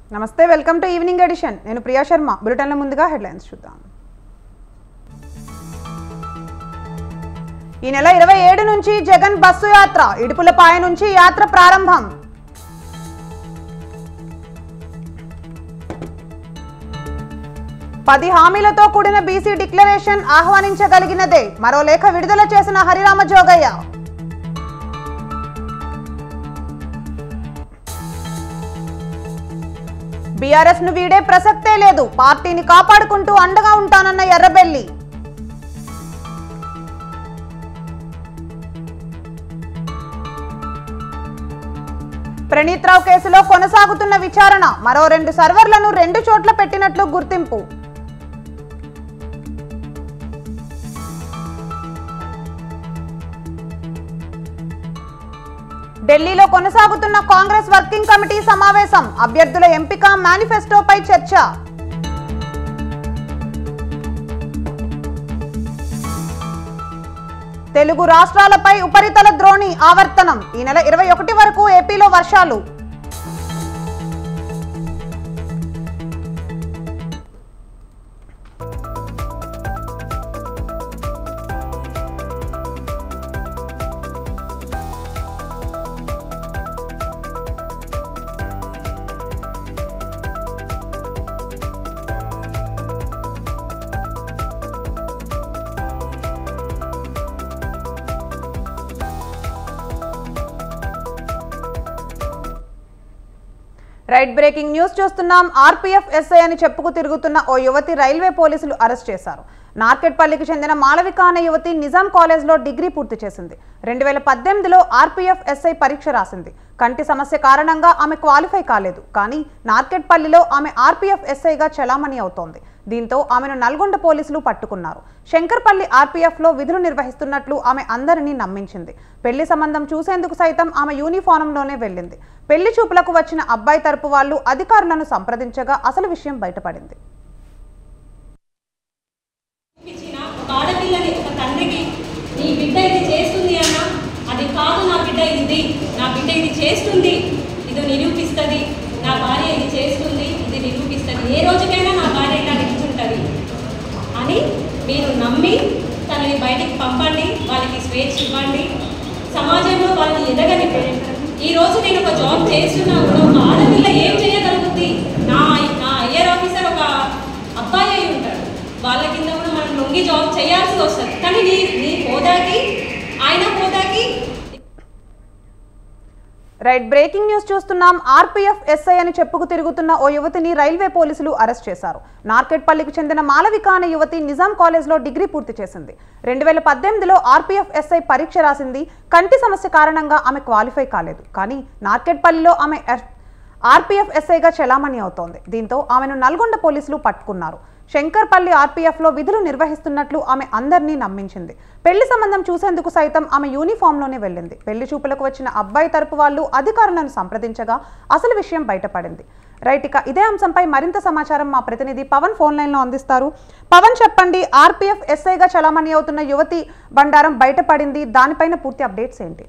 నమస్తే welcome to evening edition నేను ప్రియా శర్మ బులెటిన్ల ముందుగా హెడ్లైన్స్ చూద్దాం ఈ నెల ఇరవై ఏడు నుంచి జగన్ బస్సు యాత్ర ఇడుపులపాయ నుంచి యాత్ర ప్రారంభం పది హామీలతో కూడిన బీసీ డిక్లరేషన్ ఆహ్వానించగలిగినదే మరో లేఖ విడుదల చేసిన హరిరామ జోగయ్య బీఆర్ఎస్ ను వీడే ప్రసక్తే లేదు పార్టీని కాపాడుకుంటూ అండగా ఉంటానన్న ఎర్రబెల్లి ప్రణీత్ రావు కేసులో కొనసాగుతున్న విచారణ మరో రెండు సర్వర్లను రెండు చోట్ల పెట్టినట్లు గుర్తింపు ఢిల్లీలో కొనసాగుతున్న కాంగ్రెస్ వర్కింగ్ కమిటీ సమావేశం అభ్యర్థుల ఎంపిక మేనిఫెస్టోపై చర్చ తెలుగు రాష్ట్రాలపై ఉపరితల ద్రోణి ఆవర్తనం ఈ నెల ఇరవై ఒకటి వరకు ఏపీలో వర్షాలు రైట్ బ్రేకింగ్ న్యూస్ చూస్తున్నాం ఆర్పీఎఫ్ ఎస్ఐ అని చెప్పుకు తిరుగుతున్న ఓ యువతి రైల్వే పోలీసులు అరెస్ట్ చేశారు నార్కెట్పల్లికి చెందిన మాళవిక అనే యువతి నిజాం కాలేజ్లో డిగ్రీ పూర్తి చేసింది రెండు వేల పద్దెనిమిదిలో ఆర్పీఎఫ్ ఎస్ఐ పరీక్ష రాసింది కంటి సమస్య కారణంగా ఆమె క్వాలిఫై కాలేదు కానీ నార్కెట్పల్లిలో ఆమె ఆర్పీఎఫ్ ఎస్ఐగా చలామణి అవుతోంది దీంతో ఆమెను నల్గొండ పోలీసులు పట్టుకున్నారు శంకర్పల్లి ఆర్పీఎఫ్ లో విధులు నిర్వహిస్తున్నట్లు ఆమె అందరినీ నమ్మించింది పెళ్లి సంబంధం చూసేందుకు సైతం ఆమె యూనిఫారంలోనే వెళ్ళింది పెళ్లి చూపులకు వచ్చిన అబ్బాయి తరపు వాళ్ళు అధికారులను సంప్రదించగా అసలు విషయం బయటపడింది ఇచ్చిన ఒక ఆడపిల్లని ఒక తండ్రికి నీ బిడ్డ ఇది చేస్తుంది అన్న అది కాదు నా బిడ్డ ఇది నా బిడ్డ ఇది చేస్తుంది ఇది నిరూపిస్తుంది నా భార్య ఇది చేస్తుంది ఇది నిరూపిస్తుంది ఏ రోజుకైనా నా భార్య ఇలా నిలుచుంటుంది అని మీరు నమ్మి తనని బయటికి పంపండి వాళ్ళకి స్వేచ్ఛ ఇవ్వండి సమాజంలో వాళ్ళని ఎదగనివ్వండి ఈ రోజు నేను ఒక జాబ్ చేస్తున్నా కూడా ఒక ఆడపిల్ల ఏం చేయగలుగుతుంది నా నా ఐఆర్ ఆఫీసర్ ఒక అబ్బాయి అయి ఉంటాడు వాళ్ళ కింద కూడా మనం లొంగి జాబ్ చేయాల్సి వస్తుంది కానీ నీ నీ హోదాకి ఆయన హోదాకి రైట్ బ్రేకింగ్ న్యూస్ చూస్తున్నాం ఆర్పీఎఫ్ ఎస్ఐ అని చెప్పుకు తిరుగుతున్న ఓ యువతిని రైల్వే పోలీసులు అరెస్ట్ చేశారు నార్కెట్పల్లికి చెందిన మాలవిక అనే యువతి నిజాం కాలేజ్లో డిగ్రీ పూర్తి చేసింది రెండు వేల పద్దెనిమిదిలో ఆర్పీఎఫ్ ఎస్ఐ పరీక్ష రాసింది కంటి సమస్య కారణంగా ఆమె క్వాలిఫై కాలేదు కానీ నార్కెట్పల్లిలో ఆమె ఎర్- ఆర్పీఎఫ్ ఎస్ఐగా చెలామణి అవుతోంది దీంతో ఆమెను నల్గొండ పోలీసులు పట్టుకున్నారు శంకర్పల్లి ఆర్పీఎఫ్లో విధులు నిర్వహిస్తున్నట్లు ఆమె అందరినీ నమ్మించింది పెళ్లి సంబంధం చూసేందుకు సైతం ఆమె యూనిఫామ్లోనే వెళ్ళింది పెళ్లి చూపులకు వచ్చిన అబ్బాయి తరపు వాళ్ళు అధికారులను సంప్రదించగా అసలు విషయం బయటపడింది రైట్ ఇక ఇదే అంశంపై మరింత సమాచారం మా ప్రతినిధి పవన్ ఫోన్ లైన్లో అందిస్తారు పవన్ చెప్పండి ఆర్పీఎఫ్ ఎస్ఐగా చలామణి అవుతున్న యువతి బండారం బయటపడింది దానిపైన పూర్తి అప్డేట్స్ ఏంటి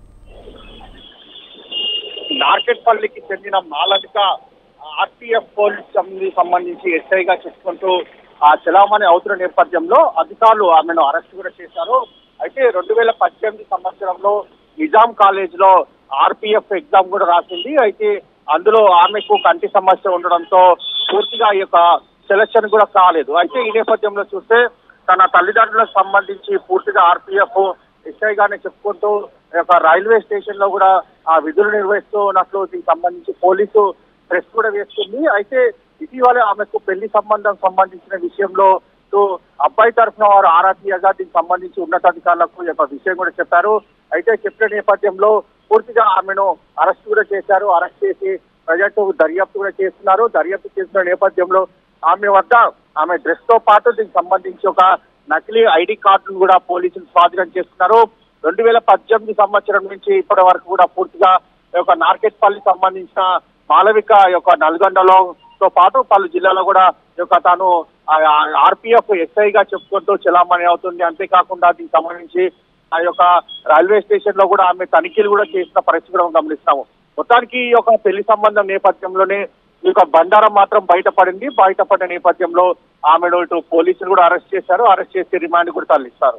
నార్కెట్పల్లికి చెందిన మాలవిక ఆర్టీఎఫ్ పోలీస్ కమిటీ సంబంధించి ఎస్ఐగా చెప్పుకుంటూ ఆ చలామణి అవుతున్న నేపథ్యంలో అధికారులు ఆమెను అరెస్ట్ కూడా చేశారు అయితే రెండు వేల పద్దెనిమిది సంవత్సరంలో నిజాం కాలేజ్ లో ఆర్పిఎఫ్ ఎగ్జామ్ కూడా రాసింది అయితే అందులో ఆమెకు కంటి సమస్య ఉండడంతో పూర్తిగా ఈ యొక్క సెలక్షన్ కూడా కాలేదు అయితే ఈ నేపథ్యంలో చూస్తే తన తల్లిదండ్రులకు సంబంధించి పూర్తిగా ఆర్పిఎఫ్ ఎస్ఐ గానే చెప్పుకుంటూ ఈ యొక్క రైల్వే స్టేషన్ లో కూడా ఆ విధులు నిర్వహిస్తూ ఉన్నట్లు దీనికి సంబంధించి పోలీసు ప్రెస్ కూడా వేస్తుంది అయితే ఇటీవల ఆమెకు పెళ్లి సంబంధం సంబంధించిన విషయంలో తో అబ్బాయి తరఫున వారు ఆరా తీయగా దీనికి సంబంధించి ఉన్నతాధికారులకు ఈ యొక్క విషయం కూడా చెప్పారు అయితే చెప్పిన నేపథ్యంలో పూర్తిగా ఆమెను అరెస్ట్ కూడా చేశారు అరెస్ట్ చేసి ప్రజెంట్ దర్యాప్తు కూడా చేస్తున్నారు దర్యాప్తు చేస్తున్న నేపథ్యంలో ఆమె వద్ద ఆమె డ్రెస్ తో పాటు దీనికి సంబంధించి ఒక నకిలీ ఐడి కార్డును కూడా పోలీసులు స్వాధీనం చేస్తున్నారు రెండు వేల పద్దెనిమిది సంవత్సరం నుంచి ఇప్పటి వరకు కూడా పూర్తిగా ఈ యొక్క నార్కెట్పల్లి సంబంధించిన మాలవిక యొక్క నల్గొండలో తో పాటు పలు జిల్లాలో కూడా ఈ యొక్క తాను ఆర్పిఎఫ్ ఎస్ఐగా చెప్పుకుంటూ చలామణి అవుతుంది అంతేకాకుండా దీనికి సంబంధించి ఆ యొక్క రైల్వే స్టేషన్ లో కూడా ఆమె తనిఖీలు కూడా చేసిన పరిస్థితి కూడా మనం గమనిస్తాము మొత్తానికి ఈ యొక్క పెళ్లి సంబంధం నేపథ్యంలోనే ఈ యొక్క బండారం మాత్రం బయటపడింది బయటపడిన నేపథ్యంలో ఆమెను ఇటు పోలీసులు కూడా అరెస్ట్ చేశారు అరెస్ట్ చేసి రిమాండ్ కూడా తరలిస్తారు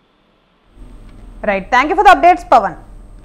right thank you for the updates Pawan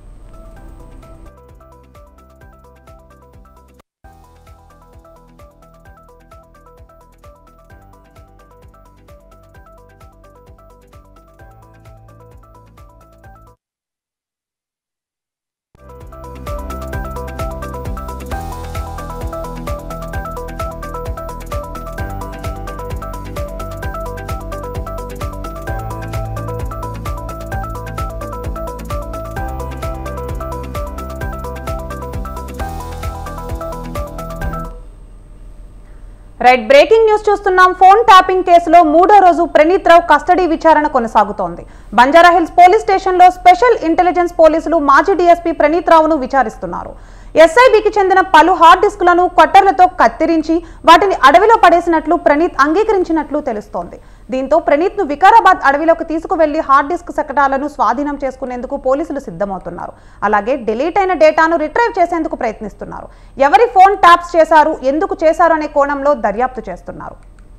right breaking news చూస్తున్నాం ఫోన్ ట్యాపింగ్ కేసులో మూడో రోజు ప్రణీత్ రావు కస్టడీ విచారణ కొనసాగుతోంది బంజారాహిల్స్ పోలీస్ స్టేషన్లో స్పెషల్ ఇంటెలిజెన్స్ పోలీసులు మాజీ డీఎస్పీ ప్రణీత్ రావును విచారిస్తున్నారు ఎస్ఐబికి చెందిన పలు హార్డ్ డిస్కులను కట్టర్లతో కత్తిరించి వాటిని అడవిలో పడేసినట్లు ప్రణీత్ అంగీకరించినట్లు తెలుస్తోంది దీంతో ప్రణీత్ ను వికారాబాద్ అడవిలోకి తీసుకువెళ్లి హార్డ్ డిస్క్ శకటాలను స్వాధీనం చేసుకునేందుకు పోలీసులు సిద్ధమవుతున్నారు అలాగే డిలీట్ అయిన డేటాను రిట్రైవ్ చేసేందుకు ప్రయత్నిస్తున్నారు ఎవరి ఫోన్ ట్యాప్స్ చేశారు ఎందుకు చేశారు అనే కోణంలో దర్యాప్తు చేస్తున్నారు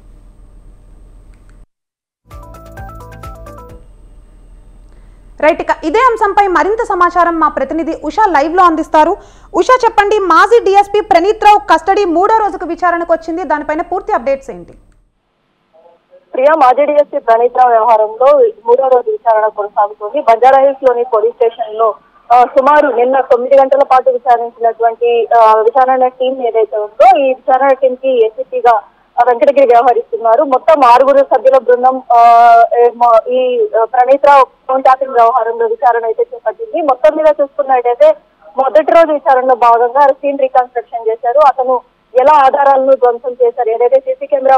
రైట్ ఇక ఇదే అంశంపై మరింత సమాచారం మా ప్రతినిధి ఉషా లైవ్ లో అందిస్తారు ఉషా చెప్పండి మాజీ డీఎస్పీ ప్రణీత్ రావు కస్టడీ మూడో రోజుకు విచారణకు వచ్చింది దానిపైన పూర్తి అప్డేట్స్ ఏంటి ప్రియా మాజీ డీఎస్పీ ప్రణీత్ రావు వ్యవహారంలో మూడో రోజు విచారణ కొనసాగుతోంది బంజారాహిల్స్ లోని పోలీస్ స్టేషన్ లో ఆ, సుమారు నిన్న తొమ్మిది గంటల పాటు విచారించినటువంటి ఆ, విచారణ టీం ఏదైతే ఉందో ఈ విచారణ టీం కి ఏసీపీగా వెంకటగిరి వ్యవహరిస్తున్నారు మొత్తం ఆరుగురు సభ్యుల బృందం ఆ, ఏమో ఈ ఆ, ప్రణీత్ రావు ఫోన్ ట్యాపింగ్ వ్యవహారంలో విచారణ అయితే చేపట్టింది మొత్తం మీద చూసుకున్నట్టయితే మొదటి రోజు విచారణలో భాగంగా సీన్ రీకన్స్ట్రక్షన్ చేశారు అతను ఎలా ఆధారాలను ధ్వంసం చేశారు ఏదైతే సీసీ కెమెరా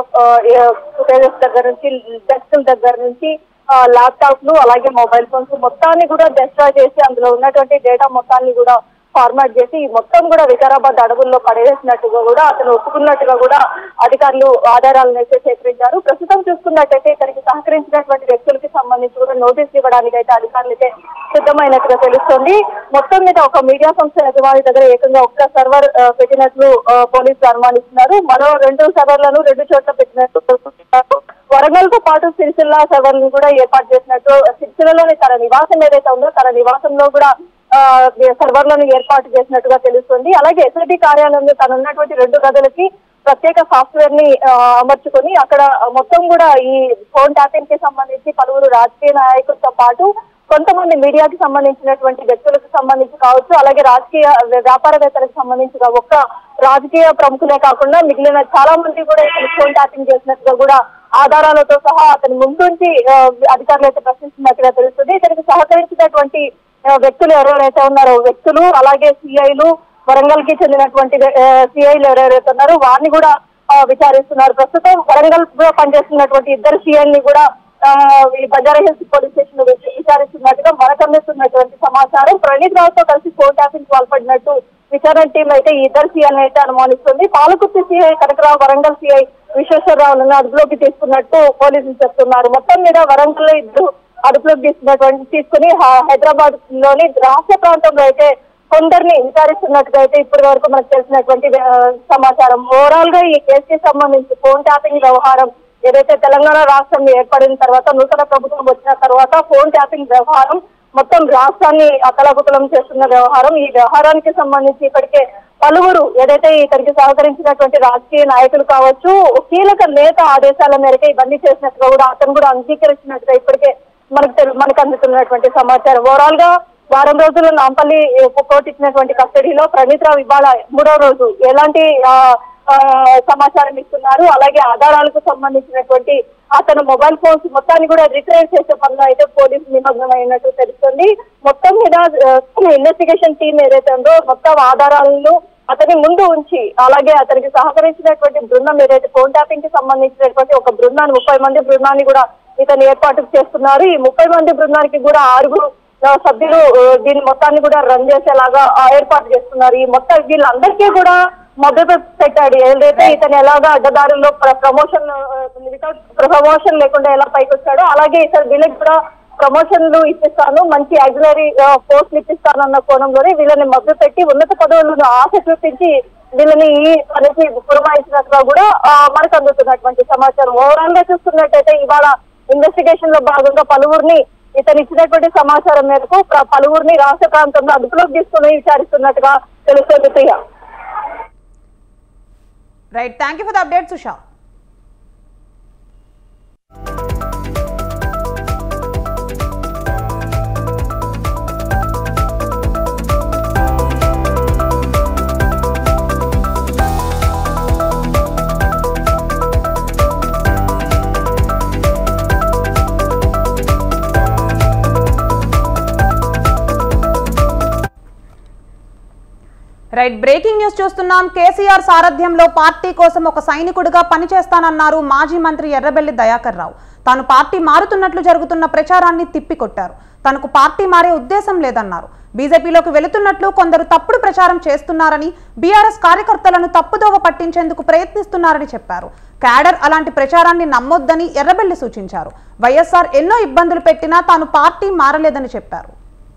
ఫుటేజెస్ దగ్గర నుంచి డెస్క్ దగ్గర నుంచి ల్యాప్టాప్లు అలాగే మొబైల్ ఫోన్స్ మొత్తాన్ని కూడా డిస్ట్రాయ్ చేసి అందులో ఉన్నటువంటి డేటా మొత్తాన్ని కూడా ఫార్మాట్ చేసి ఈ మొత్తం కూడా వికారాబాద్ అడవుల్లో పడేసినట్టుగా కూడా అతను ఒప్పుకున్నట్టుగా కూడా అధికారులు ఆధారాలను అయితే సేకరించారు ప్రస్తుతం చూసుకున్నట్టయితే ఇతనికి సహకరించినటువంటి వ్యక్తులకి సంబంధించి కూడా నోటీసులు ఇవ్వడానికి అయితే అధికారులు అయితే సిద్ధమైనట్టుగా తెలుస్తోంది మొత్తం మీద ఒక మీడియా సంస్థ యజమాని దగ్గర ఏకంగా ఒక్క సర్వర్ ఆ, పెట్టినట్లు ఆ, పోలీసులు అనుమానిస్తున్నారు మరో రెండు సర్వర్లను రెండు చోట్ల పెట్టినట్లు వరంగల్ తో పాటు సిరిసిల్ల సర్వర్లను కూడా ఏర్పాటు చేసినట్టు సిరిసిల్లలోని తన నివాసం ఏదైతే ఉందో తన నివాసంలో కూడా ఆ, సర్వర్లను ఏర్పాటు చేసినట్టుగా తెలుస్తుంది అలాగే ఎస్ఐటి కార్యాలయంలో తను ఉన్నటువంటి రెండు గదులకి ప్రత్యేక సాఫ్ట్వేర్ ని ఆ, అమర్చుకొని అక్కడ మొత్తం కూడా ఈ ఫోన్ ట్యాపింగ్ కి సంబంధించి పలువురు రాజకీయ నాయకులతో పాటు కొంతమంది మీడియాకి సంబంధించినటువంటి వ్యక్తులకు సంబంధించి కావచ్చు అలాగే రాజకీయ వ్యాపారవేత్తలకు సంబంధించి కా- ఒక్క రాజకీయ ప్రముఖులే కాకుండా మిగిలిన చాలా మంది కూడా ఇక్కడ ఫోన్ ట్యాపింగ్ చేసినట్టుగా కూడా ఆధారాలతో సహా అతని ముందుంచి ఆ, అధికారులు అయితే ప్రశ్నిస్తున్నట్టుగా తెలుస్తుంది ఇతనికి సహకరించినటువంటి ఆ, వ్యక్తులు ఎవరైతే ఉన్నారో వ్యక్తులు అలాగే సిఐలు వరంగల్ కి చెందినటువంటి సిఐలు ఎవరెవరైతే ఉన్నారో వారిని కూడా ఆ, విచారిస్తున్నారు ప్రస్తుతం వరంగల్ లో పనిచేస్తున్నటువంటి ఇద్దరు సిఐల్ని కూడా ఆ, ఈ బంజారా హిల్స్ పోలీస్ స్టేషన్ లో విచ- విచారిస్తున్నట్టుగా మనకు అందిస్తున్నటువంటి సమాచారం ప్రణీత్ రావుతో కలిసి ఫోన్ ట్యాపింగ్ పాల్పడినట్టు విచారణ టీం అయితే ఈ ఇద్దరు సీఐని అయితే అనుమానిస్తుంది పాలకుర్తి సిఐ కనకరావు వరంగల్ సిఐ విశ్వేశ్వరరావులను అదుపులోకి తీసుకున్నట్టు పోలీసులు చెప్తున్నారు మొత్తం మీద వరంగల్ లో ఇద్దరు అదుపులోకి తీసుకున్నటువంటి తీసుకుని హ- హైదరాబాద్ లోని రాష్ట్ర ప్రాంతంలో అయితే కొందరిని విచారిస్తున్నట్టుగా అయితే ఇప్పటి వరకు మనకు తెలిసినటువంటి ఆ, సమాచారం ఓవరాల్ గా ఈ కేసుకి సంబంధించి ఫోన్ ట్యాపింగ్ వ్యవహారం ఏదైతే తెలంగాణ రాష్ట్రం ఏర్పడిన తర్వాత నూతన ప్రభుత్వం వచ్చిన తర్వాత ఫోన్ ట్యాపింగ్ వ్యవహారం మొత్తం రాష్ట్రాన్ని అతలాకుతలం చేస్తున్న వ్యవహారం ఈ వ్యవహారానికి సంబంధించి ఇప్పటికే పలువురు ఏదైతే ఇతనికి సహకరించినటువంటి రాజకీయ నాయకులు కావచ్చు కీలక నేత ఆదేశాల మేరకు ఇవన్నీ చేసినట్టుగా కూడా అతను కూడా అంగీకరించినట్టుగా ఇప్పటికే మనకు తెలు- మనకు అందుతున్నటువంటి సమాచారం ఓవరాల్ గా వారం రోజులు నాంపల్లి ఏ, కోర్టు ఇచ్చినటువంటి కస్టడీలో ప్రణీత్ రావు ఇవాళ మూడో రోజు ఎలాంటి ఆ, ఆ, సమాచారం ఇస్తున్నారు అలాగే ఆధారాలకు సంబంధించినటువంటి అతను మొబైల్ ఫోన్స్ మొత్తాన్ని కూడా రిట్రైవ్ చేసే పనిలో అయితే పోలీసులు నిమగ్నమైనట్టు తెలుస్తుంది మొత్తం మీద ఇన్వెస్టిగేషన్ టీం ఏదైతే ఉందో మొత్తం ఆధారాలను అతని ముందు ఉంచి అలాగే అతనికి సహకరించినటువంటి బృందం ఏదైతే ఫోన్ ట్యాపింగ్ కి సంబంధించినటువంటి ఒక బృందాన్ని ముప్పై మంది బృందాన్ని కూడా ఇతను ఏర్పాటు చేస్తున్నారు ఈ ముప్పై మంది బృందానికి కూడా ఆరుగురు ఆ, సభ్యులు ఆ, దీని మొత్తాన్ని కూడా రన్ చేసేలాగా ఆ, ఏర్పాటు చేస్తున్నారు ఈ మొత్తం వీళ్ళందరికీ కూడా మద్దతు పెట్టాడు ఏదైతే ఇతను ఎలాగా అడ్డదారుల్లో ప్ర- ప్రమోషన్ వితౌట్ ప్రమోషన్ లేకుండా ఎలా పైకి వచ్చాడో అలాగే ఇతను వీళ్ళకి కూడా ప్రమోషన్లు ఇప్పిస్తాను మంచి యాక్సిలరీ పోస్టులు ఇప్పిస్తాను అన్న కోణంలోనే వీళ్ళని మభ్య పెట్టి ఉన్నత పదవులను ఆశ చూపించి వీళ్ళని ఈ పనికి పురమాయించినట్టుగా కూడా ఆ, మనకు అందుతున్నటువంటి సమాచారం ఓవరాల్ గా చూస్తున్నట్టయితే ఇవాళ ఇన్వెస్టిగేషన్ లో భాగంగా పలువురిని ఇతను ఇచ్చినటువంటి సమాచారం మేరకు ప్ర- పలువురిని రాష్ట్ర ప్రాంతంలో అదుపులోకి తీసుకుని విచారిస్తున్నట్టుగా తెలుస్తుంది Priya right thank you for the update Susha right breaking news చూస్తున్నాం కేసీఆర్ సారథ్యంలో పార్టీ కోసం ఒక సైనికుడిగా పనిచేస్తానన్నారు మాజీ మంత్రి ఎర్రబెల్లి దయాకర్ రావు తాను పార్టీ మారుతున్నట్లు జరుగుతున్న ప్రచారాన్ని తిప్పికొట్టారు తనకు పార్టీ మారే ఉద్దేశం లేదన్నారు బీజేపీలోకి వెళుతున్నట్లు కొందరు తప్పుడు ప్రచారం చేస్తున్నారని బీఆర్ఎస్ కార్యకర్తలను తప్పుదోవ పట్టించేందుకు ప్రయత్నిస్తున్నారని చెప్పారు క్యాడర్ అలాంటి ప్రచారాన్ని నమ్మొద్దని ఎర్రబెల్లి సూచించారు వైఎస్ఆర్ ఎన్నో ఇబ్బందులు పెట్టినా తాను పార్టీ మారలేదని చెప్పారు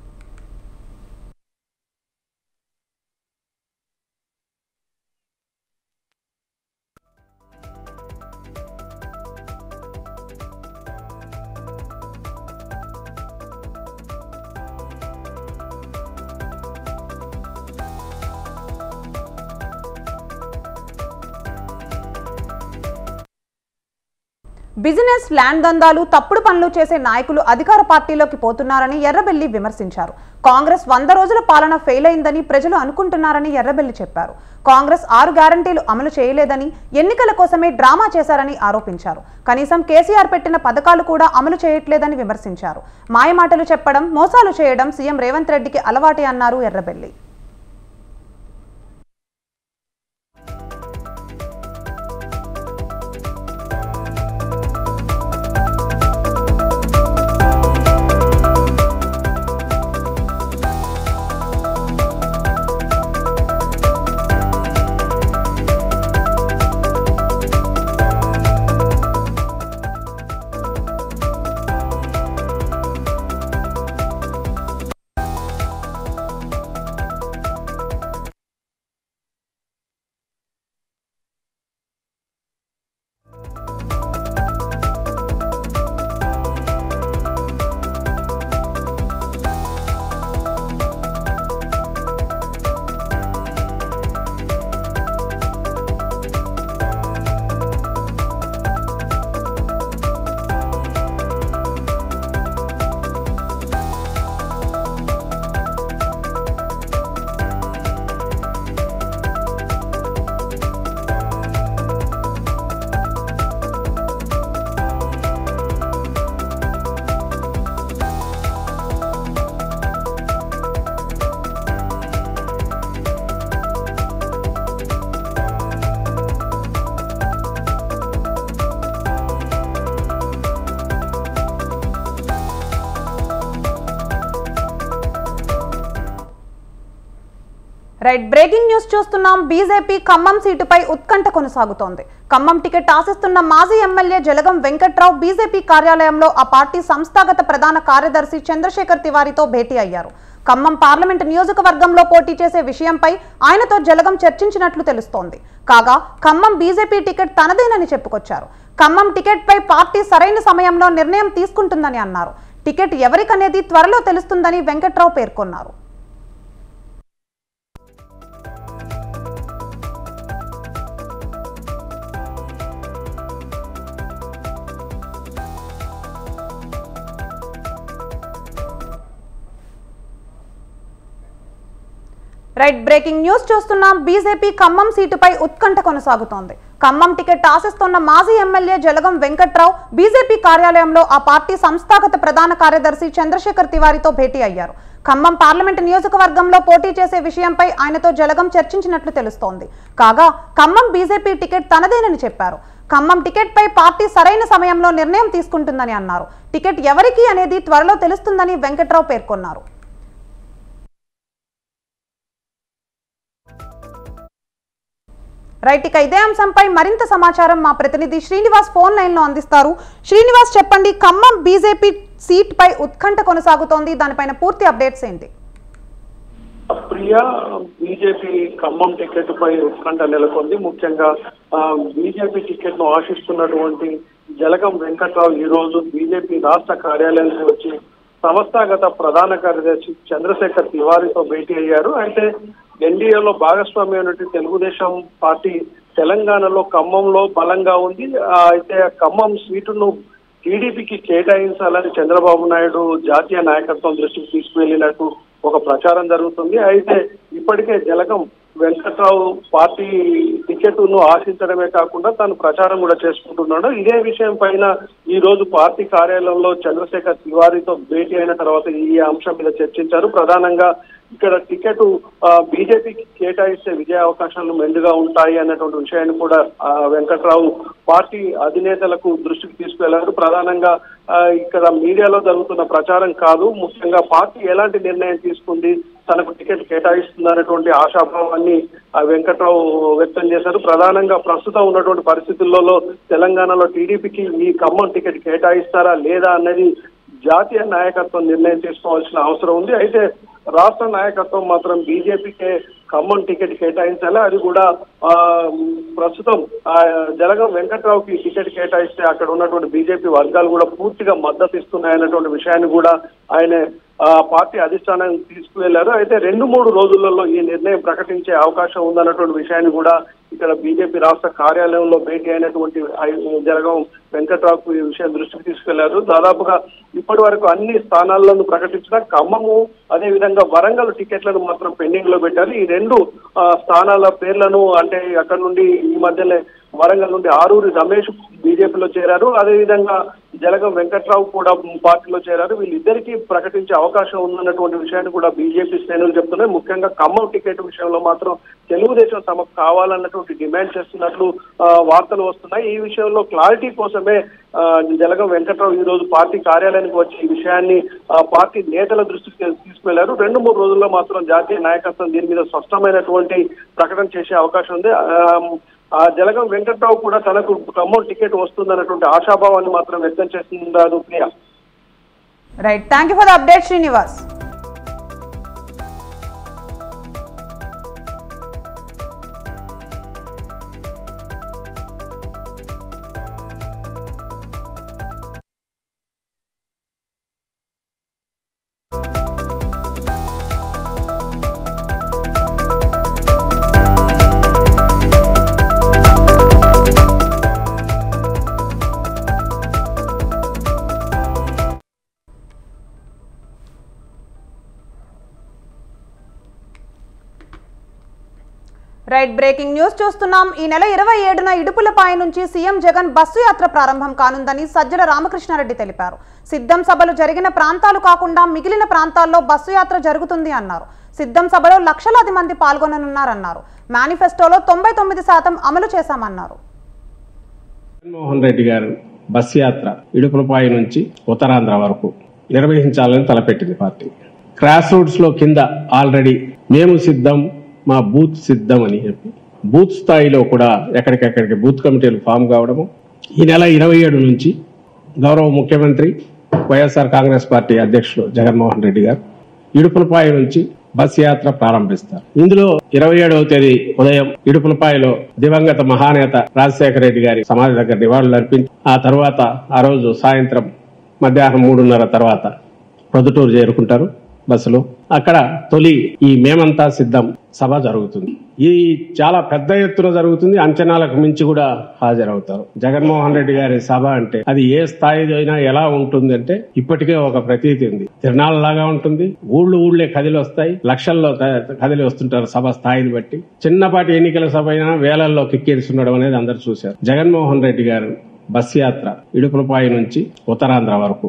బిజినెస్ ల్యాండ్ దందాలు తప్పుడు పనులు చేసే నాయకులు అధికార పార్టీలోకి పోతున్నారని ఎర్రబెల్లి విమర్శించారు కాంగ్రెస్ వంద రోజుల పాలన ఫెయిల్ అయిందని ప్రజలు అనుకుంటున్నారని ఎర్రబెల్లి చెప్పారు కాంగ్రెస్ ఆరు గ్యారంటీలు అమలు చేయలేదని ఎన్నికల కోసమే డ్రామా చేశారని ఆరోపించారు కనీసం కేసీఆర్ పెట్టిన పథకాలు కూడా అమలు చేయట్లేదని విమర్శించారు మాయమాటలు చెప్పడం మోసాలు చేయడం సీఎం రేవంత్ రెడ్డికి అలవాటే అన్నారు ఎర్రబెల్లి రైట్ బ్రేకింగ్ న్యూస్ చూస్తున్నాం బీజేపీ ఖమ్మం సీటుపై ఉత్కంఠ కొనసాగుతోంది ఖమ్మం టికెట్ ఆశిస్తున్న మాజీ ఎమ్మెల్యే జలగం వెంకట్రావు బీజేపీ కార్యాలయంలో ఆ పార్టీ సంస్థాగత ప్రధాన కార్యదర్శి చంద్రశేఖర్ తివారీతో భేటీ అయ్యారు ఖమ్మం పార్లమెంట్ నియోజకవర్గంలో పోటీ చేసే విషయంపై ఆయనతో జలగం చర్చించినట్లు తెలుస్తోంది కాగా ఖమ్మం బీజేపీ టికెట్ తనదేనని చెప్పుకొచ్చారు ఖమ్మం టికెట్పై పార్టీ సరైన సమయంలో నిర్ణయం తీసుకుంటుందని అన్నారు టికెట్ ఎవరికనేది త్వరలో తెలుస్తుందని వెంకట్రావు పేర్కొన్నారు రైట్ బ్రేకింగ్ న్యూస్ చూస్తున్నాం బీజేపీ ఖమ్మం సీటుపై ఉత్కంఠ కొనసాగుతోంది ఖమ్మం టికెట్ ఆశిస్తున్న మాజీ ఎమ్మెల్యే జలగం వెంకట్రావు బీజేపీ కార్యాలయంలో ఆ పార్టీ సంస్థాగత ప్రధాన కార్యదర్శి చంద్రశేఖర్ తివారీతో భేటీ అయ్యారు ఖమ్మం పార్లమెంట్ నియోజకవర్గంలో పోటీ చేసే విషయంపై ఆయనతో జలగం చర్చించినట్లు తెలుస్తోంది కాగా ఖమ్మం బీజేపీ టికెట్ తనదేనని చెప్పారు ఖమ్మం టికెట్ పై పార్టీ సరైన సమయంలో నిర్ణయం తీసుకుంటుందని అన్నారు టికెట్ ఎవరికి అనేది త్వరలో తెలుస్తుందని వెంకట్రావు పేర్కొన్నారు రైట్ ఇక ఇదే అంశంపై మరింత సమాచారం మా ప్రతినిధి శ్రీనివాస్ ఫోన్ లైన్ లో అందిస్తారు శ్రీనివాస్ చెప్పండి ఖమ్మం బీజేపీ సీట్ పై ఉత్కంఠ కొనసాగుతోంది దానిపైన పూర్తి అప్డేట్స్ ఏంటి ప్రియ ప్రియ బీజేపీ ఖమ్మం టికెట్ పై ఉత్కంఠ నెలకొంది ముఖ్యంగా బీజేపీ టికెట్ ను ఆశిస్తున్నటువంటి జలగం వెంకట్రావు ఈ రోజు బీజేపీ రాష్ట్ర కార్యాలయానికి వచ్చి సంస్థాగత ప్రధాన కార్యదర్శి చంద్రశేఖర్ తివారీతో భేటీ అయ్యారు అయితే ఎన్డీఏలో భాగస్వామి అయినటువంటి తెలుగుదేశం పార్టీ తెలంగాణలో ఖమ్మంలో బలంగా ఉంది ఆ, అయితే ఆ ఖమ్మం సీటును టీడీపీకి కేటాయించాలని చంద్రబాబు నాయుడు జాతీయ నాయకత్వం దృష్టికి తీసుకువెళ్ళినట్టు ఒక ప్రచారం జరుగుతుంది అయితే ఇప్పటికే జలగం వెంకట్రావు పార్టీ టికెట్ ను ఆశించడమే కాకుండా తాను ప్రచారం కూడా చేసుకుంటున్నాడు ఇదే విషయం పైన ఈ రోజు పార్టీ కార్యాలయంలో చంద్రశేఖర్ తివారీతో భేటీ అయిన తర్వాత ఈ అంశం మీద చర్చించారు ప్రధానంగా ఇక్కడ టికెట్ బీజేపీకి కేటాయిస్తే విజయ అవకాశాలు మెండుగా ఉంటాయి అన్నటువంటి విషయాన్ని కూడా ఆ, వెంకట్రావు పార్టీ అధినేతలకు దృష్టికి తీసుకెళ్లారు ప్రధానంగా ఆ, ఇక్కడ మీడియాలో జరుగుతున్న ప్రచారం కాదు ముఖ్యంగా పార్టీ ఎలాంటి నిర్ణయం తీసుకుంది తనకు టికెట్ కేటాయిస్తుంది అనేటువంటి ఆశాభావాన్ని ఆ, వెంకట్రావు వ్యక్తం చేశారు ప్రధానంగా ప్రస్తుతం ఉన్నటువంటి పరిస్థితులలో తెలంగాణలో టీడీపీకి ఈ ఖమ్మం టికెట్ కేటాయిస్తారా లేదా అన్నది జాతీయ నాయకత్వం నిర్ణయం తీసుకోవాల్సిన అవసరం ఉంది అయితే రాష్ట్ర నాయకత్వం మాత్రం బీజేపీకే ఖమ్మం టికెట్ కేటాయించాలి అది కూడా ఆ, ప్రస్తుతం ఆ, జలగం వెంకట్రావుకి టికెట్ కేటాయిస్తే అక్కడ ఉన్నటువంటి బీజేపీ వర్గాలు కూడా పూర్తిగా మద్దతు ఇస్తున్నాయన్నటువంటి విషయాన్ని కూడా ఆయన ఆ, పార్టీ అధిష్టానానికి తీసుకువెళ్లారు అయితే రెండు మూడు రోజులలో ఈ నిర్ణయం ప్రకటించే అవకాశం ఉందన్నటువంటి విషయాన్ని కూడా ఇక్కడ బీజేపీ రాష్ట్ర కార్యాలయంలో భేటీ అయినటువంటి ఐ- జలగం వెంకట్రావుకు ఈ విషయం దృష్టికి తీసుకెళ్లారు దాదాపుగా ఇప్పటి వరకు అన్ని స్థానాలను ప్రకటించిన ఖమ్మము అదే విధంగా వరంగల్ టికెట్లను మాత్రం పెండింగ్ లో పెట్టారు ఈ రెండు ఆ, స్థానాల పేర్లను అంటే అక్కడ నుండి ఈ మధ్యనే వరంగల్ నుండి ఆరూరి రమేష్ బీజేపీలో చేరారు అదే విధంగా జలగం వెంకట్రావు కూడా పార్టీలో చేరారు వీళ్ళిద్దరికీ ప్రకటించే అవకాశం ఉందన్నటువంటి విషయాన్ని కూడా బీజేపీ శ్రేణులు చెప్తున్నాయి ముఖ్యంగా ఖమ్మం టికెట్ విషయంలో మాత్రం తెలుగుదేశం తమకు కావాలన్నటువంటి డిమాండ్ చేస్తున్నట్లు ఆ, వార్తలు వస్తున్నాయి ఈ విషయంలో క్లారిటీ కోసమే ఆ, జలగం వెంకట్రావు ఈ రోజు పార్టీ కార్యాలయానికి వచ్చి ఈ విషయాన్ని ఆ, పార్టీ నేతల దృష్టికి తీసుకువెళ్లారు రెండు మూడు రోజుల్లో మాత్రం జాతీయ నాయకత్వం దీని మీద స్పష్టమైనటువంటి ప్రకటన చేసే అవకాశం ఉంది ఆ, ఆ జలగం వెంకట్రావు కూడా తనకు ఖమ్మం టికెట్ వస్తుందన్నటువంటి ఆశాభావాన్ని మాత్రం వ్యక్తం చేస్తున్నారు Priya right thank you for the update Srinivas right breaking news చూస్తున్నాం ఈ నెల ఇరవై ఏడున ఇడుపులపాయ నుంచి సీఎం జగన్ బస్సు యాత్ర ప్రారంభం కానుందని సజ్జల రామకృష్ణారెడ్డి తెలిపారు సిద్ధం సభలు జరిగిన ప్రాంతాలు కాకుండా మిగిలిన ప్రాంతాల్లో బస్సు యాత్ర జరుగుతుంది అన్నారు సిద్ధం సభలో లక్షలాది మంది పాల్గొననున్నారన్నారు మేనిఫెస్టోలో తొంభై తొమ్మిది శాతం అమలు చేశామన్నారు జగన్మోహన్ రెడ్డి గారు బస్ యాత్ర ఇడుపులపాయి నుంచి ఉత్తరాంధ్ర వరకు నిర్వహించాలని తలపెట్టింది పార్టీ క్రాస్ రూట్స్ లో కింద ఆల్రెడీ మేము సిద్ధం మా బూత్ సిద్ధం అని చెప్పి బూత్ స్థాయిలో కూడా ఎక్కడికెక్కడికి బూత్ కమిటీలు ఫామ్ కావడము ఈ నెల ఇరవై ఏడు నుంచి గౌరవ ముఖ్యమంత్రి వైఎస్ఆర్ కాంగ్రెస్ పార్టీ అధ్యక్షులు జగన్మోహన్ రెడ్డి గారు ఇడుపులపాయ నుంచి బస్ యాత్ర ప్రారంభిస్తారు ఇందులో ఇరవై ఏడవ తేదీ ఉదయం ఇడుపులపాయలో దివంగత మహానేత రాజశేఖర రెడ్డి గారి సమాధి దగ్గర నివాళులు అర్పించి ఆ తర్వాత ఆ రోజు సాయంత్రం మధ్యాహ్నం మూడున్నర తర్వాత ప్రొద్దుటూరు చేరుకుంటారు బస్సులో అక్కడ తొలి ఈ మేమంతా సిద్ధం సభ జరుగుతుంది ఈ చాలా పెద్ద ఎత్తున జరుగుతుంది అంచనాలకు మించి కూడా హాజరవుతారు జగన్మోహన్ రెడ్డి గారి సభ అంటే అది ఏ స్థాయి అయినా ఎలా ఉంటుంది అంటే ఇప్పటికే ఒక ప్రతీతి ఉంది తిరణాల లాగా ఉంటుంది ఊళ్ళు ఊళ్ళే కదిలి వస్తాయి లక్షల్లో క- కదిలి వస్తుంటారు సభ స్థాయిని బట్టి చిన్నపాటి ఎన్నికల సభ అయినా వేలల్లో కిక్కిరిస్తుండడం అనేది అందరు చూశారు జగన్మోహన్ రెడ్డి గారు బస్ యాత్ర ఇడుపులపాయి నుంచి ఉత్తరాంధ్ర వరకు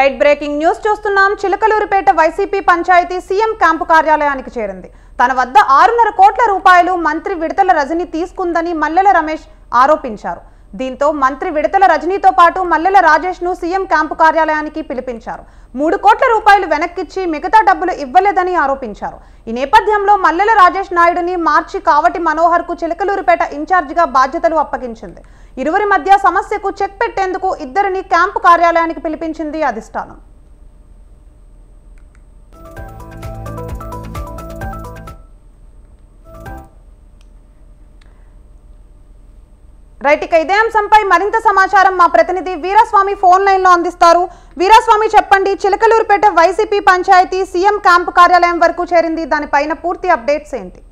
రైట్ బ్రేకింగ్ న్యూస్ చూస్తున్నాం Chilakaluripet YCP panchayat CM camp కార్యాలయానికి చేరింది తన వద్ద ఆరున్నర కోట్ల రూపాయలు మంత్రి విడతల రజని తీసుకుందని మల్లెల రమేష్ ఆరోపించారు దీంతో మంత్రి విడతల రజనీతో పాటు మల్లెల రాజేష్ ను సీఎం క్యాంపు కార్యాలయానికి పిలిపించారు మూడు కోట్ల రూపాయలు వెనక్కిచ్చి మిగతా డబ్బులు ఇవ్వలేదని ఆరోపించారు ఈ నేపథ్యంలో మల్లెల రాజేష్ నాయుడుని మార్చి కావటి మనోహర్ కు చిలకలూరుపేట ఇన్ఛార్జిగా బాధ్యతలు అప్పగించింది ఇరువురి మధ్య సమస్యకు చెక్ పెట్టేందుకు ఇద్దరిని క్యాంపు కార్యాలయానికి పిలిపించింది అధిష్టానం రైట్ ఇక ఇదే అంశంపై మరింత సమాచారం మా ప్రతినిధి వీరస్వామి ఫోన్ లైన్ లో అందిస్తారు వీరస్వామి చెప్పండి Chilakaluripet YCP panchayat CM camp కార్యాలయం వరకు చేరింది దానిపైన పూర్తి అప్డేట్స్ ఏంటి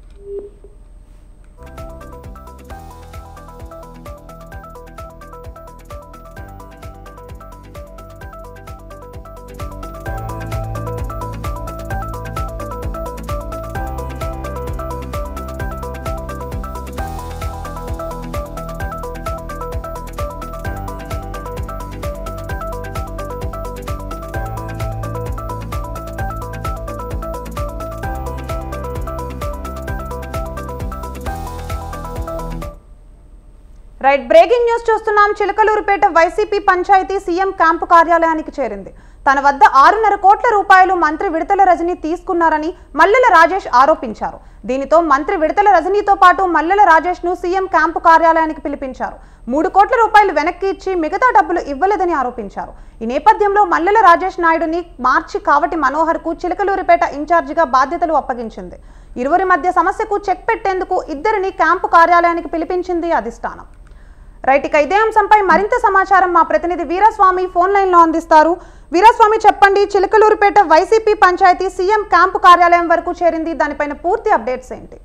రైట్ బ్రేకింగ్ న్యూస్ చూస్తున్నాం Chilakaluripet YCP panchayat CM camp కార్యాలయానికి చేరింది తన వద్ద ఆరున్నర కోట్ల రూపాయలు మంత్రి విడతల రజని తీసుకున్నారని మల్లెల రాజేష్ ఆరోపించారు దీనితో మంత్రి విడతల రజనీతో పాటు మల్లెల రాజేష్ ను సీఎం క్యాంపు కార్యాలయానికి పిలిపించారు మూడు కోట్ల రూపాయలు వెనక్కి ఇచ్చి మిగతా డబ్బులు ఇవ్వలేదని ఆరోపించారు ఈ నేపథ్యంలో మల్లెల రాజేష్ నాయుడుని మార్చి కావటి మనోహర్ కు చిలకలూరిపేట ఇన్ఛార్జిగా బాధ్యతలు అప్పగించింది ఇరువురి మధ్య సమస్యకు చెక్ పెట్టేందుకు ఇద్దరిని క్యాంపు కార్యాలయానికి పిలిపించింది అధిష్టానం రైట్ ఇక ఇదే అంశంపై మరింత సమాచారం మా ప్రతినిధి వీరస్వామి ఫోన్ లైన్ లో అందిస్తారు వీరస్వామి చెప్పండి Chilakaluripet YCP panchayat CM camp కార్యాలయం వరకు చేరింది దానిపైన పూర్తి అప్డేట్స్ ఏంటి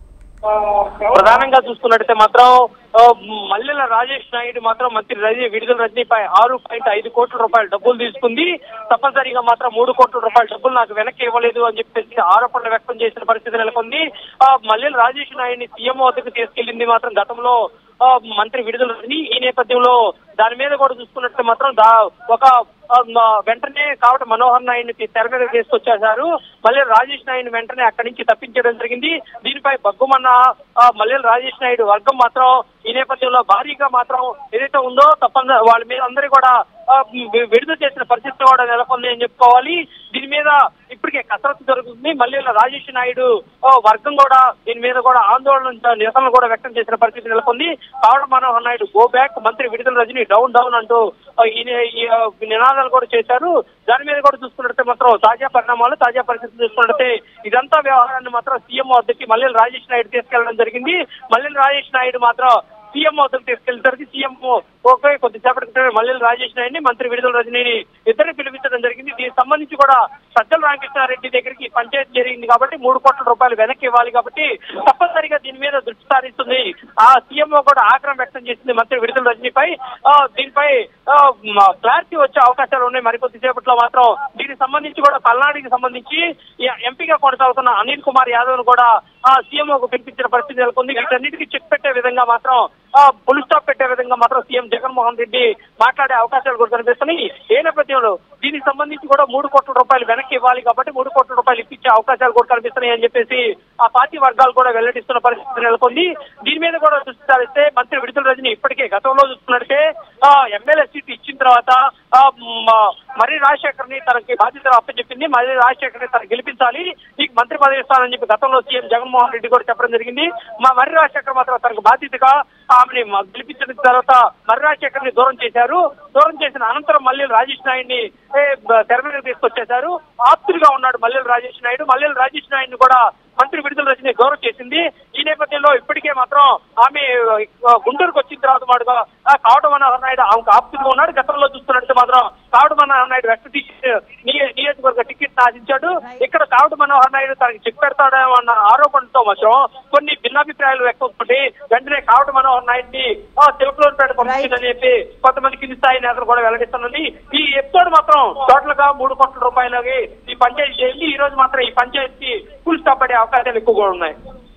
ప్రధానంగా చూసుకున్నట్టయితే మాత్రం ఆ, మల్లెల రాజేష్ నాయుడు మాత్రం మంత్రి రజనీ విడుదల రజనీపై ఆరు పాయింట్ ఐదు కోట్ల రూపాయల డబ్బులు తీసుకుంది తప్పనిసరిగా మాత్రం మూడు కోట్ల రూపాయల డబ్బులు నాకు వెనక్కి ఇవ్వలేదు అని చెప్పేసి ఆరోపణలు వ్యక్తం చేసిన పరిస్థితి నెలకొంది ఆ, మల్లెల రాజేష్ నాయుడిని సీఎం వద్దకు తీసుకెళ్లింది మాత్రం గతంలో ఆ, మంత్రి విడుదల రజనీ ఈ నేపథ్యంలో దాని మీద కూడా చూసుకున్నట్టు మాత్రం దా- ఒక ఆ, మ- వెంటనే కాబట్టి మనోహర్ నాయుడిని తెర మీద తీసుకొచ్చేశారు మళ్ళీ రాజేష్ నాయుడు వెంటనే అక్కడి నుంచి తప్పించడం జరిగింది దీనిపై బగ్గుమన్న ఆ, మల్లెల రాజేష్ నాయుడు వర్గం మాత్రం ఈ నేపథ్యంలో భారీగా మాత్రం ఏదైతే ఉందో తప్పని వాళ్ళ మీద అందరి కూడా ఆ, వి- విడుదల చేసిన పరిస్థితి కూడా నెలకొంది అని చెప్పుకోవాలి దీని మీద ఇప్పటికే కసరత్తు జరుగుతుంది మళ్ళీ రాజేష్ నాయుడు ఆ, వర్గం కూడా దీని మీద కూడా ఆందోళన నిరసనలు కూడా వ్యక్తం చేసిన పరిస్థితి నెలకొంది కావడ మనోహర్ నాయుడు గో బ్యాక్ మంత్రి విడుదల రజని డౌన్ డౌన్ అంటూ ఆ, ఈ ఈ, ఆ, నినాదాలు కూడా చేశారు దాని మీద కూడా చూసుకున్నట్టే మాత్రం తాజా పరిణామాలు తాజా పరిస్థితులు చూసుకున్నట్టే ఇదంతా వ్యవహారాన్ని మాత్రం సీఎం వద్దకి మల్లెల రాజేష్ నాయుడు తీసుకెళ్లడం జరిగింది మల్లెల రాజేష్ నాయుడు మాత్రం సీఎం వద్దకు తీసుకెళ్తారు సీఎం ఓకే కొద్దిసేపటి క్రితమే మల్లెల రాజేష్ నాయుడిని మంత్రి విడుదల రజనీని ఇద్దరిని పిలిపించడం జరిగింది దీనికి సంబంధించి కూడా సజ్జల రామకృష్ణారెడ్డి దగ్గరికి పంచాయతీ జరిగింది కాబట్టి మూడు కోట్ల రూపాయలు వెనక్కి ఇవ్వాలి కాబట్టి తప్పనిసరిగా దీని మీద దృష్టి సారిస్తుంది ఆ సీఎంఓ కూడా ఆగ్రహం వ్యక్తం చేసింది మంత్రి విడుదల రజనీపై ఆ, దీనిపై ఆ, మ- క్లారిటీ వచ్చే అవకాశాలు ఉన్నాయి మరికొద్ది సేపట్లో మాత్రం దీనికి సంబంధించి కూడా పల్నాడుకి సంబంధించి ఈ ఎంపీగా కొనసాగుతున్న అనిల్ కుమార్ యాదవ్ ను కూడా ఆ సీఎంఓకు పిలిపించిన పరిస్థితి నెలకొంది వీటన్నిటికీ చెక్ పెట్టే విధంగా మాత్రం ఆ, ఫుల్ స్టాప్ పెట్టే విధంగా మాత్రం సీఎం జగన్మోహన్ రెడ్డి మాట్లాడే అవకాశాలు కూడా కనిపిస్తున్నాయి ఏ నేపథ్యంలో దీనికి సంబంధించి కూడా మూడు కోట్ల రూపాయలు వెనక్కి ఇవ్వాలి కాబట్టి మూడు కోట్ల రూపాయలు ఇప్పించే అవకాశాలు కూడా కనిపిస్తున్నాయి అని చెప్పేసి ఆ పార్టీ వర్గాలు కూడా వెల్లడిస్తున్న పరిస్థితి నెలకొంది దీని మీద కూడా దృష్టి సారిస్తే మంత్రి విడుదల రజని ఇప్పటికే గతంలో చూసుకున్నట్టే ఆ ఎమ్మెల్యే సీట్ ఇచ్చిన తర్వాత ఆ, మ- మర్రి రాజశేఖర్ ని తనకి బాధ్యతలు అప్పచెప్పింది మర్రి రాజశేఖర్ ని తను గెలిపించాలి నీకు మంత్రి పదవి ఇస్తానని చెప్పి గతంలో సీఎం జగన్మోహన్ రెడ్డి కూడా చెప్పడం జరిగింది మా మర్రి రాజశేఖర్ మాత్రం తనకు బాధ్యతగా ఆమెని మ- గెలిపించిన తర్వాత మర్రి రాజశేఖర్ ని దూరం చేశారు దూరం చేసిన అనంతరం మళ్ళీ రాజేష్ నాయుడిని ఏ, బ- తెర మీద తీసుకొచ్చేశారు ఆప్తులుగా ఉన్నాడు మల్లెల రాజేష్ నాయుడు మల్లెల రాజేష్ నాయుడిని కూడా మంత్రి విడుదల రజని గౌరవ చేసింది ఈ నేపథ్యంలో ఇప్పటికే మాత్రం ఆమె ఆ, గుంటూరుకు వచ్చిన తర్వాత మాటగా ఆ, కావట మనోహర్ నాయుడు ఆమెకు ఆప్తులుగా ఉన్నాడు గతంలో చూస్తున్నట్టు మాత్రం కావట మనోహర్ నాయుడు వెస్ట్ టికెట్ నియ- నియోజకవర్గ టికెట్ ఆశించాడు ఇక్కడ కావట మనోహర్ నాయుడు తనకి చెక్ పెడతాడేమో అన్న ఆరోపణతో మాత్రం కొన్ని భిన్నాభిప్రాయాలు వ్యక్తం అవుతుంటే వెంటనే కావట మనోహర్ నాయుడిని తిరుపతిపేట పంపించిందని చెప్పి కొంతమంది కింది స్థాయి నేతలు కూడా వెల్లడిస్తున్నది ఈ ఎపిసోడ్ మాత్రం టోటల్ గా మూడు కోట్ల రూపాయలకి ఈ పంచాయతీ చేసి ఈ రోజు మాత్రం ఈ పంచాయతీ ఫుల్ స్టాప్ పడే అవకాశాలు ఎక్కువగా ఉన్నాయి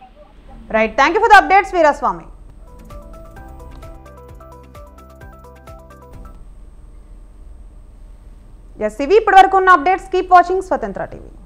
right thank you for the updates Veeraswamy yes ఇవి ఇప్పటివరకు ఉన్న updates keep watching Swatantra TV